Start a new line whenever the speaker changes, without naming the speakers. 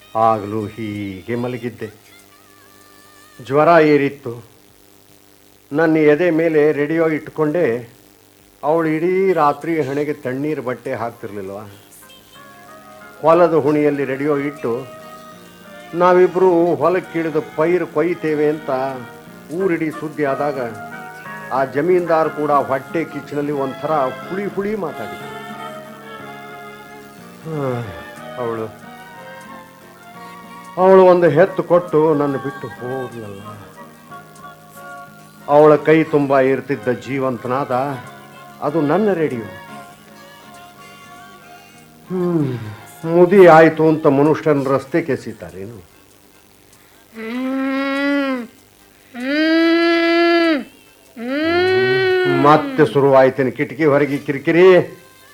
ಆಗಲೂ ಹೀಗೆ ಮಲಗಿದ್ದೆ ಜ್ವರ ಏರಿತ್ತು ನನ್ನ ಎದೆ ಮೇಲೆ ರೇಡಿಯೋ ಇಟ್ಕೊಂಡೆ ಅವಳು ಇಡೀ ರಾತ್ರಿ ಹಣೆಗೆ ತಣ್ಣೀರು ಬಟ್ಟೆ ಹಾಕ್ತಿರ್ಲಿಲ್ವ ಹೊಲದ ಹುಣಿಯಲ್ಲಿ ರೇಡಿಯೋ ಇಟ್ಟು ನಾವಿಬ್ಬರು ಹೊಲಕ್ಕಿಳಿದು ಪೈರು ಕೊಯ್ತೇವೆ ಅಂತ ಊರಿಡೀ ಸುದ್ದಿ ಆದಾಗ ಆ ಜಮೀನ್ದಾರ್ ಕೂಡ ಹೊಟ್ಟೆ ಕಿಚ್ಚಿನಲ್ಲಿ ಒಂಥರ ಹುಳಿ ಹುಳಿ ಮಾತಾಡಿದ ಅವಳು ಅವಳು ಒಂದು ಹೆತ್ತು ಕೊಟ್ಟು ನನ್ನ ಬಿಟ್ಟು ಹೋಗ್ಲಲ್ಲ ಅವಳ ಕೈ ತುಂಬ ಇರ್ತಿದ್ದ ಜೀವಂತನಾದ ಅದು ನನ್ನ ರೇಡಿಯೋ ಹ್ಮ್ ಮುದಿ ಆಯ್ತು ಅಂತ ಮನುಷ್ಯನ ರಸ್ತೆ ಕೆಸಿತಾರೇನು ಮತ್ತೆ ಶುರುವಾಯ್ತೇನೆ ಕಿಟಕಿ ಹೊರಗೆ ಕಿರಿಕಿರಿ